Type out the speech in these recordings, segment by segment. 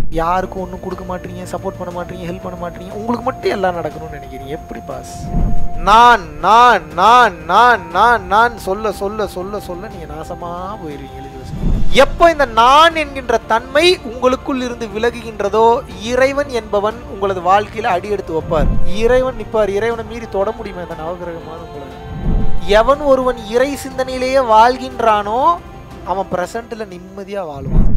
யாருக்கும் ஒன்றும் கொடுக்க மாட்டீங்க சப்போர்ட் பண்ண மாட்டீங்க ஹெல்ப் பண்ண மாட்டீங்க உங்களுக்கு மட்டும் எல்லாம் நடக்கணும்னு நினைக்கிறீங்க எப்படி பாஸ் நான் நான் நான் நான் நான் நான் சொல்ல சொல்ல சொல்ல சொல்ல நீங்கள் நாசமாக போயிருவீங்க எழுதி வச்சுக்கோங்க. எப்போ இந்த நான் என்கின்ற தன்மை உங்களுக்குள் இருந்து விலகுகின்றதோ இறைவன் என்பவன் உங்களது வாழ்க்கையில அடி எடுத்து வைப்பார் இறைவன் நிற்பார் இறைவனை மீறி தொட முடியுமா இந்த நவகிரகமான உங்களை எவன் ஒருவன் இறை சிந்தனையிலேயே வாழ்கின்றானோ அவன் பிரசன்ட்ல நிம்மதியா வாழ்வான்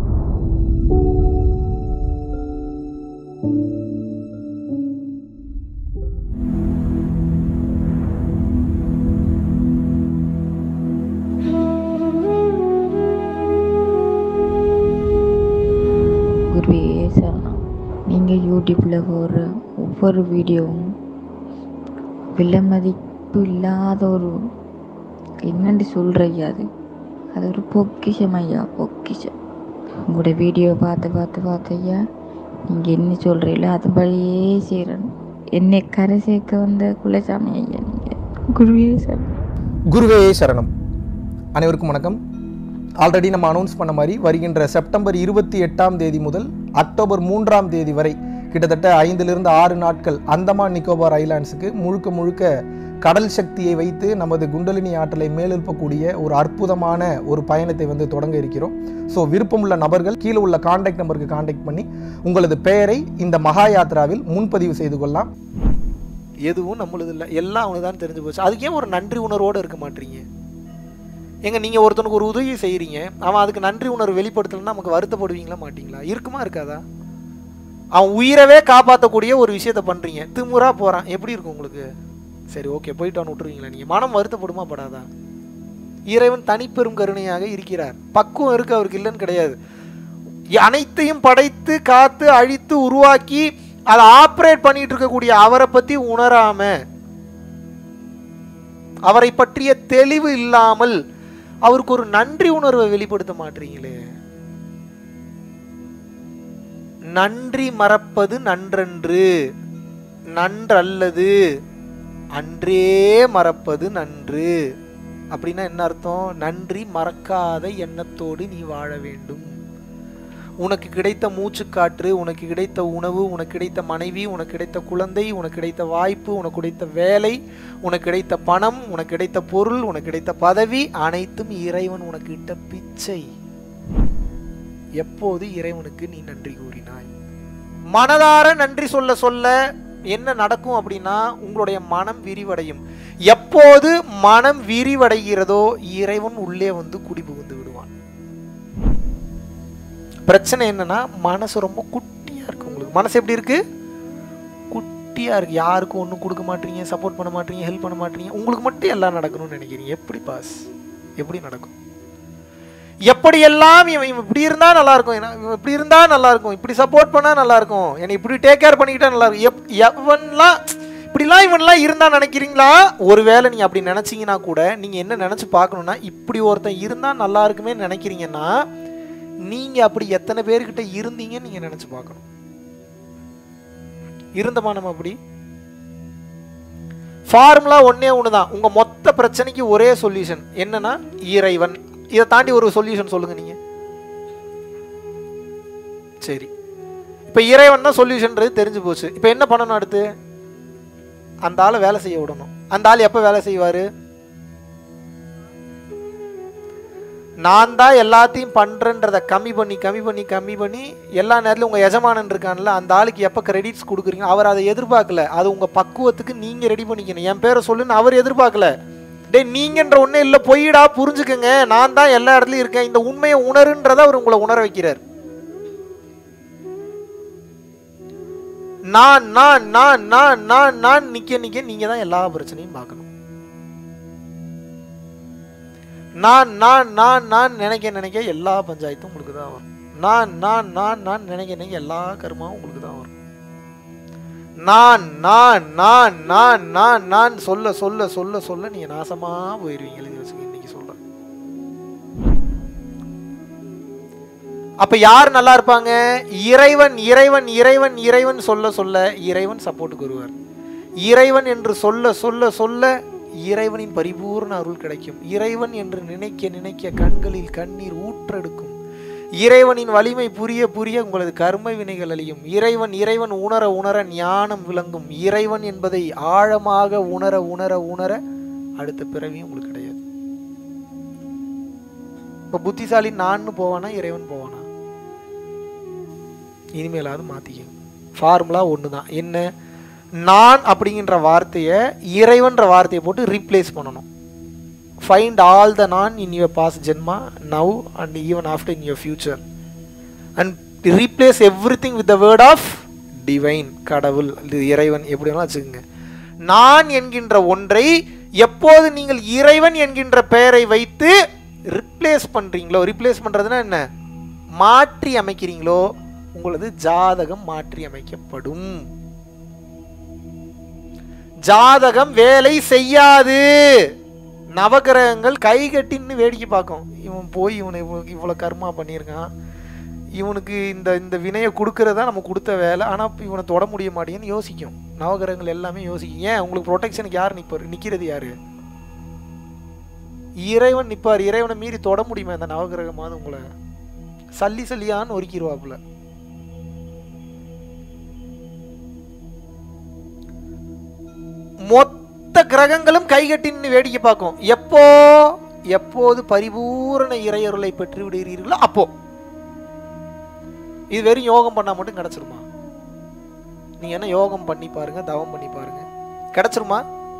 குருவே சரணம் நீங்கள் யூடியூப்பில் போடுற ஒவ்வொரு வீடியோவும் விலை மதிப்பு இல்லாத ஒரு என்னன்னு சொல்கிறையா அது அது ஒரு பொக்கிஷம் ஐயா பொக்கிஷம் உங்களோட வீடியோ பார்த்து பார்த்து பார்த்து ஐயா நீங்கள் என்ன சொல்கிறீங்களோ அதுபடியே செய்கிறேன் என்னை கரை சேர்க்க வந்த குலசாமி ஐயா நீங்கள் குருவே சரணம் குருவே சரணம் அனைவருக்கும் வணக்கம் ஆல்ரெடி நம்ம அனௌன்ஸ் பண்ண மாதிரி வருகின்ற செப்டம்பர் இருபத்தி எட்டாம் தேதி முதல் அக்டோபர் மூன்றாம் தேதி வரை கிட்டத்தட்ட ஐந்திலிருந்து ஆறு நாட்கள் அந்தமான் நிக்கோபார் ஐலாண்ட்ஸுக்கு முழுக்க முழுக்க கடல் சக்தியை வைத்து நமது குண்டலினி ஆற்றலை மேலெழுப்பக்கூடிய ஒரு அற்புதமான ஒரு பயணத்தை வந்து தொடங்க இருக்கிறோம் ஸோ விருப்பமுள்ள நபர்கள் கீழே உள்ள காண்டாக்ட் நம்பருக்கு காண்டாக்ட் பண்ணி உங்களது பெயரை இந்த மகா யாத்ராவில் முன்பதிவு செய்து கொள்ளலாம் எதுவும் நம்மளது இல்லை எல்லாம் அவனுக்கு தான் தெரிஞ்சு போச்சு அதுக்கு ஏன் ஒரு நன்றி உணர்வோடு இருக்க மாட்டீங்க எங்க நீங்க ஒருத்தனுக்கு ஒரு உதவி செய்றீங்க அவன் அதுக்கு நன்றி உணர்வு வெளிப்படுத்தலைன்னா நமக்கு வருத்தப்படுவீங்களா மாட்டீங்களா இருக்குமா இருக்காதா அவன் உயிரவே காப்பாற்றக்கூடிய ஒரு விஷயத்த பண்றீங்க திமுறா போறான் எப்படி இருக்கும் உங்களுக்கு சரி ஓகே போயிட்டு அவன் விட்டுருவீங்களா நீங்க மனம் வருத்தப்படுமா படாதா இறைவன் தனிப்பெரும் கருணையாக இருக்கிறார் பக்குவம் இருக்கு அவருக்கு இல்லைன்னு கிடையாது அனைத்தையும் படைத்து காத்து அழித்து உருவாக்கி அதை ஆப்ரேட் பண்ணிட்டு இருக்கக்கூடிய அவரை பத்தி உணராம அவரை பற்றிய தெளிவு இல்லாமல் அவருக்கு ஒரு நன்றி உணர்வை வெளிப்படுத்த மாட்டீங்களே நன்றி மறப்பது நன்றன்று நன்றல்லது அன்றே மறப்பது நன்று அப்படின்னா என்ன அர்த்தம் நன்றி மறக்காத எண்ணத்தோடு நீ வாழ வேண்டும் உனக்கு கிடைத்த மூச்சுக்காற்று உனக்கு கிடைத்த உணவு உனக்கு கிடைத்த மனைவி உனக்கு கிடைத்த குழந்தை உனக்கு கிடைத்த வாய்ப்பு உனக்கு கிடைத்த வேலை உனக்கு கிடைத்த பணம் உனக்கு கிடைத்த பொருள் உனக்கு கிடைத்த பதவி அனைத்தும் இறைவன் உனக்கு இட்ட பிச்சை எப்போது இறைவனுக்கு நீ நன்றி கூறினாய் மனதார நன்றி சொல்ல சொல்ல என்ன நடக்கும் அப்படின்னா உங்களுடைய மனம் விரிவடையும் எப்போது மனம் விரிவடைகிறதோ இறைவன் உள்ளே வந்து குடிபுகுந்து விடுவான் பிரச்சனை என்னன்னா மனசு ரொம்ப குட்டியா இருக்கு உங்களுக்கு மனசு எப்படி இருக்கு குட்டியா இருக்கு யாருக்கும் ஒன்றும் கொடுக்க மாட்டீங்க சப்போர்ட் பண்ண மாட்டீங்க ஹெல்ப் பண்ண மாட்டீங்க உங்களுக்கு மட்டும் எல்லாம் நடக்கணும்னு நினைக்கிறீங்க எப்படி பாஸ் எப்படி நடக்கும் எப்படியெல்லாம் இவன் இவன் இப்படி இருந்தா நல்லா இருக்கும் என்ன- இவன் இப்படி இருந்தா நல்லா இருக்கும் இப்படி சப்போர்ட் பண்ணா நல்லா இருக்கும் என்னை இப்படி டேக் கேர் பண்ணிக்கிட்டா நல்லா இருக்கும் எப் எவன்லாம் இப்படிலாம் இவன்லாம் இருந்தா நினைக்கிறீங்களா ஒருவேளை நீங்க அப்படி நினைச்சீங்கன்னா கூட நீங்க என்ன நினைச்சு பார்க்கணும்னா இப்படி ஒருத்தன் இருந்தா நல்லா இருக்குமே நினைக்கிறீங்கன்னா நீங்க அப்படி எத்தனை பேர்கிட்ட இருந்தீங்கன்னு நீங்க நினைச்சு பார்க்கணும் இருந்தமா நம்ம அப்படி ஃபார்முலா ஒண்ணே ஒண்ணுதான் உங்க மொத்த பிரச்சனைக்கு ஒரே சொல்யூஷன் என்னன்னா இறைவன் இதை தாண்டி ஒரு சொல்யூஷன் சொல்லுங்க நீங்க சரி இப்ப இறைவன் தான் சொல்யூஷன்றது தெரிஞ்சு போச்சு இப்ப என்ன பண்ணணும் அடுத்து அந்த ஆளை வேலை செய்ய விடணும் அந்த ஆள் எப்ப வேலை செய்வாரு நான் தான் எல்லாத்தையும் பண்றேன்றத கம்மி பண்ணி கம்மி பண்ணி கம்மி பண்ணி எல்லா நேரத்திலும் உங்க எஜமானன் இருக்கான்ல அந்த ஆளுக்கு எப்ப கிரெடிட்ஸ் கொடுக்குறீங்க அவர் அதை எதிர்பார்க்கல அது உங்க பக்குவத்துக்கு நீங்க ரெடி பண்ணிக்கணும் என் பேரை சொல்லுன்னு அவர் எதிர்பார்க்கல டேய் நீங்கன்ற ஒண்ணே இல்ல பொய்டா புரிஞ்சுக்கங்க நான் தான் எல்லா இடத்துலயும் இருக்கேன் இந்த உண்மையை உணருன்றத அவர் உங்களை உணர வைக்கிறார் நான் நான் நான் நான் நான் நான் நிக்க நிக்க நீங்க தான் எல்லா பிரச்சனையும் பார்க்கணும் நான் நான் நான் நான் நினைக்க நினைக்க எல்லா பஞ்சாயத்தும் உங்களுக்கு தான் வரும் நான் நான் நான் நான் நினைக்க நினைக்க எல்லா கர்மாவும் உங்களுக்கு தான் வரும் நான் நான் நான் நான் நான் நான் சொல்ல சொல்ல சொல்ல சொல்ல நீங்க நாசமா போயிருவீங்க எழுதி வச்சுக்க இன்னைக்கு சொல்றேன் அப்ப யார் நல்லா இருப்பாங்க இறைவன் இறைவன் இறைவன் இறைவன் சொல்ல சொல்ல இறைவன் சப்போர்ட்டுக்கு வருவார் இறைவன் என்று சொல்ல சொல்ல சொல்ல இறைவனின் பரிபூர்ண அருள் கிடைக்கும் இறைவன் என்று நினைக்க நினைக்க கண்களில் கண்ணீர் ஊற்றெடுக்கும் இறைவனின் வலிமை புரிய புரிய உங்களது கர்ம வினைகள் அழியும் இறைவன் இறைவன் உணர உணர ஞானம் விளங்கும் இறைவன் என்பதை ஆழமாக உணர உணர உணர அடுத்த பிறவியும் உங்களுக்கு கிடையாது இப்போ புத்திசாலி நான்னு போவானா இறைவன் போவானா இனிமேலாவது மாற்றிக்கங்க ஃபார்முலா ஒன்று தான் என்ன நான் அப்படிங்கிற வார்த்தையை இறைவன்ற வார்த்தையை போட்டு ரீப்ளேஸ் பண்ணணும் find all the none in your past ஜென்மா now and even after in your future and replace everything with the word of divine கடவுள் இது இறைவன் எப்படி வேணாலும் வச்சுக்கோங்க நான் என்கின்ற ஒன்றை எப்போது நீங்கள் இறைவன் என்கின்ற பெயரை வைத்து ரிப்ளேஸ் பண்ணுறீங்களோ ரிப்ளேஸ் பண்ணுறதுனா என்ன மாற்றி அமைக்கிறீங்களோ உங்களது ஜாதகம் மாற்றி அமைக்கப்படும் ஜாதகம் வேலை செய்யாது நவகிரகங்கள் கை கட்டின்னு வேடிக்கை பார்க்கும் இவன் போய் இவனை இவ்வளோ இவ்வளோ கர்மா பண்ணியிருக்கான் இவனுக்கு இந்த இந்த வினையை கொடுக்கறதா நம்ம கொடுத்த வேலை ஆனால் இவனை தொட முடிய மாட்டேங்குன்னு யோசிக்கும் நவகிரகங்கள் எல்லாமே யோசிக்கும் ஏன் உங்களுக்கு ப்ரொடெக்ஷனுக்கு யார் நிற்பார் நிற்கிறது யாரு இறைவன் நிற்பார் இறைவனை மீறி தொட முடியுமா இந்த நவகிரகமாவது உங்களை சல்லி சல்லியான்னு ஒருக்கிடுவாப்புல மொத்த கிரகங்களும் கைகட்டின்னு வேடிக்கை பார்க்கும் எப்போ எப்போது பரிபூரண இறையருளை பெற்று விடுகிறீர்களோ அப்போ இது வெறும் யோகம் பண்ணா மட்டும் கிடைச்சிருமா நீங்க என்ன யோகம் பண்ணி பாருங்க தவம் பண்ணி பாருங்க கிடைச்சிருமா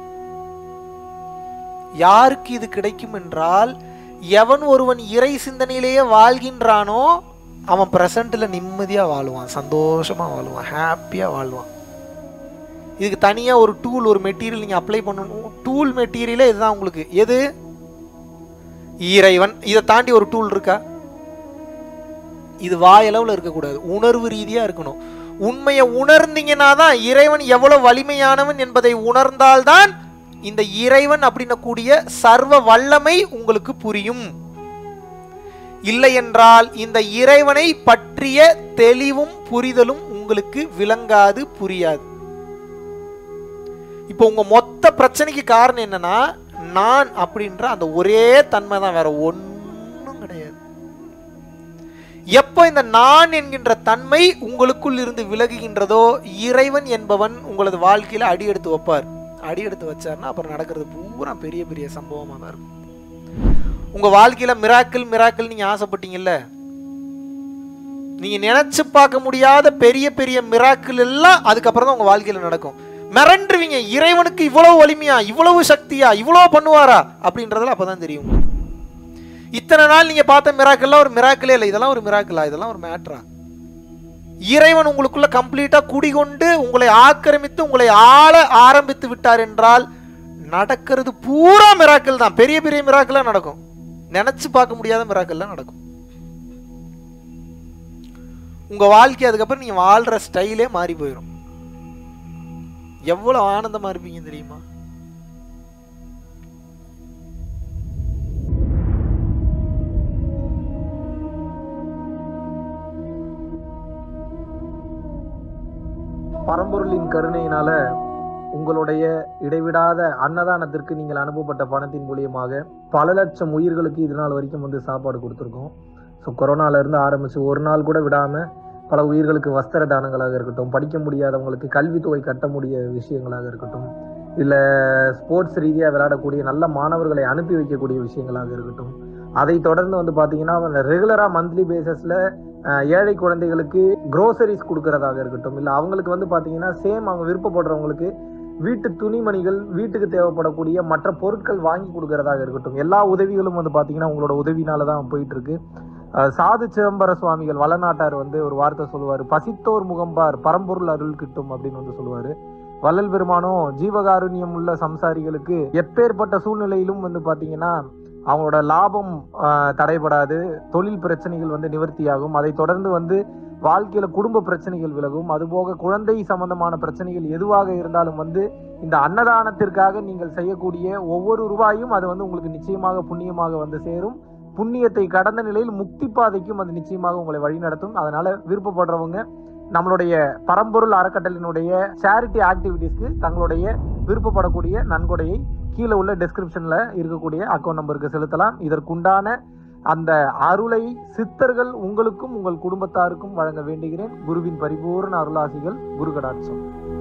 யாருக்கு இது கிடைக்கும் என்றால் எவன் ஒருவன் இறை சிந்தனையிலேயே வாழ்கின்றானோ அவன் பிரசன்ட்ல நிம்மதியா வாழுவான் சந்தோஷமா வாழுவான் ஹாப்பியா வாழ்வான் இதுக்கு தனியாக ஒரு டூல் ஒரு மெட்டீரியல் நீங்கள் அப்ளை பண்ணணும் டூல் மெட்டீரியலே இதுதான் உங்களுக்கு எது இறைவன் இதை தாண்டி ஒரு டூல் இருக்கா இது வாயளவில் இருக்கக்கூடாது உணர்வு ரீதியாக இருக்கணும் உண்மையை உணர்ந்தீங்கன்னா தான் இறைவன் எவ்வளவு வலிமையானவன் என்பதை உணர்ந்தால்தான் இந்த இறைவன் அப்படின்னக்கூடிய சர்வ வல்லமை உங்களுக்கு புரியும் இல்லை என்றால் இந்த இறைவனை பற்றிய தெளிவும் புரிதலும் உங்களுக்கு விளங்காது புரியாது இப்போ உங்க மொத்த பிரச்சனைக்கு காரணம் என்னன்னா நான் அப்படின்ற அந்த ஒரே தன்மை தான் வேற ஒன்றும் கிடையாது எப்போ இந்த நான் என்கின்ற தன்மை உங்களுக்குள் இருந்து விலகுகின்றதோ இறைவன் என்பவன் உங்களது வாழ்க்கையில அடி எடுத்து வைப்பார் அடி எடுத்து வச்சார்னா அப்புறம் நடக்கிறது பூரா பெரிய பெரிய சம்பவமாக தான் இருக்கும் உங்க வாழ்க்கையில மிராக்கிள் மிராக்கிள் நீங்க ஆசைப்பட்டீங்கல்ல நீங்க நினைச்சு பார்க்க முடியாத பெரிய பெரிய மிராக்கிள் எல்லாம் அதுக்கப்புறம் தான் உங்க வாழ்க்கையில நடக்கும் மிரண்டுருவீங்க இறைவனுக்கு இவ்வளவு வலிமையா இவ்வளவு சக்தியா இவ்வளவு பண்ணுவாரா அப்படின்றதெல்லாம் அப்பதான் தெரியும் உங்களுக்கு. இத்தனை நாள் நீங்க பார்த்த மிராக்கெல்லாம் ஒரு மிராக்கிளே இல்லை இதெல்லாம் ஒரு மிராக்கிளா இதெல்லாம் ஒரு மேட்ரா இறைவன் உங்களுக்குள்ள கம்ப்ளீட்டா குடிகொண்டு உங்களை ஆக்கிரமித்து உங்களை ஆள ஆரம்பித்து விட்டார் என்றால் நடக்கிறது பூரா மிராக்கள் தான் பெரிய பெரிய மிராக்கெல்லாம் நடக்கும் நினைச்சு பார்க்க முடியாத மிராக்கெல்லாம் நடக்கும் உங்க வாழ்க்கை அதுக்கப்புறம் நீங்க வாழ்ற ஸ்டைலே மாறி போயிடும் எவ்வளவு ஆனந்தமா இருப்பீங்க தெரியுமா பரம்பொருளின் கருணையினால உங்களுடைய இடைவிடாத அன்னதானத்திற்கு நீங்கள் அனுப்பப்பட்ட பணத்தின் மூலியமாக பல லட்சம் உயிர்களுக்கு இது நாள் வரைக்கும் வந்து சாப்பாடு கொடுத்துருக்கோம் ஸோ கொரோனால இருந்து ஆரம்பிச்சு ஒரு நாள் கூட விடாம பல உயிர்களுக்கு வஸ்திர தானங்களாக இருக்கட்டும் படிக்க முடியாதவங்களுக்கு கல்வித்தொகை கட்ட முடிய விஷயங்களாக இருக்கட்டும் இல்லை ஸ்போர்ட்ஸ் ரீதியாக விளையாடக்கூடிய நல்ல மாணவர்களை அனுப்பி வைக்கக்கூடிய விஷயங்களாக இருக்கட்டும் அதை தொடர்ந்து வந்து பார்த்தீங்கன்னா ரெகுலராக மந்த்லி பேசிஸில் ஏழை குழந்தைகளுக்கு க்ரோசரிஸ் கொடுக்கறதாக இருக்கட்டும் இல்லை அவங்களுக்கு வந்து பார்த்தீங்கன்னா சேம் அவங்க விருப்பப்படுறவங்களுக்கு வீட்டு துணிமணிகள் வீட்டுக்கு தேவைப்படக்கூடிய மற்ற பொருட்கள் வாங்கி கொடுக்கறதாக இருக்கட்டும் எல்லா உதவிகளும் வந்து பார்த்தீங்கன்னா உங்களோட உதவினால தான் போயிட்டு இருக்கு அஹ் சாது சிதம்பர சுவாமிகள் வளநாட்டார் வந்து ஒரு வார்த்தை சொல்லுவார் பசித்தோர் முகம்பார் பரம்பொருள் அருள் கிட்டும் அப்படின்னு வந்து சொல்லுவாரு வள்ளல் பெருமானும் ஜீவகாருண்யம் உள்ள சம்சாரிகளுக்கு எப்பேற்பட்ட சூழ்நிலையிலும் வந்து பார்த்தீங்கன்னா அவங்களோட லாபம் ஆஹ், தடைபடாது தொழில் பிரச்சனைகள் வந்து நிவர்த்தியாகும் அதை தொடர்ந்து வந்து வாழ்க்கையில குடும்ப பிரச்சனைகள் விலகும் அதுபோக குழந்தை சம்பந்தமான பிரச்சனைகள் எதுவாக இருந்தாலும் வந்து இந்த அன்னதானத்திற்காக நீங்கள் செய்யக்கூடிய ஒவ்வொரு ரூபாயும் அது வந்து உங்களுக்கு நிச்சயமாக புண்ணியமாக வந்து சேரும் புண்ணியத்தை கடந்த நிலையில் முக்தி பாதைக்கும் அது நிச்சயமாக உங்களை வழிநடத்தும் அதனால விருப்பப்படுறவங்க நம்மளுடைய பரம்பொருள் அறக்கட்டளினுடைய சேரிட்டி ஆக்டிவிட்டீஸ்க்கு தங்களுடைய விருப்பப்படக்கூடிய நன்கொடையை கீழே உள்ள டெஸ்கிரிப்ஷன்ல இருக்கக்கூடிய அக்கௌண்ட் நம்பருக்கு செலுத்தலாம் இதற்குண்டான அந்த அருளை சித்தர்கள் உங்களுக்கும் உங்கள் குடும்பத்தாருக்கும் வழங்க வேண்டுகிறேன் குருவின் பரிபூர்ண அருளாசிகள் குரு கடாட்சம்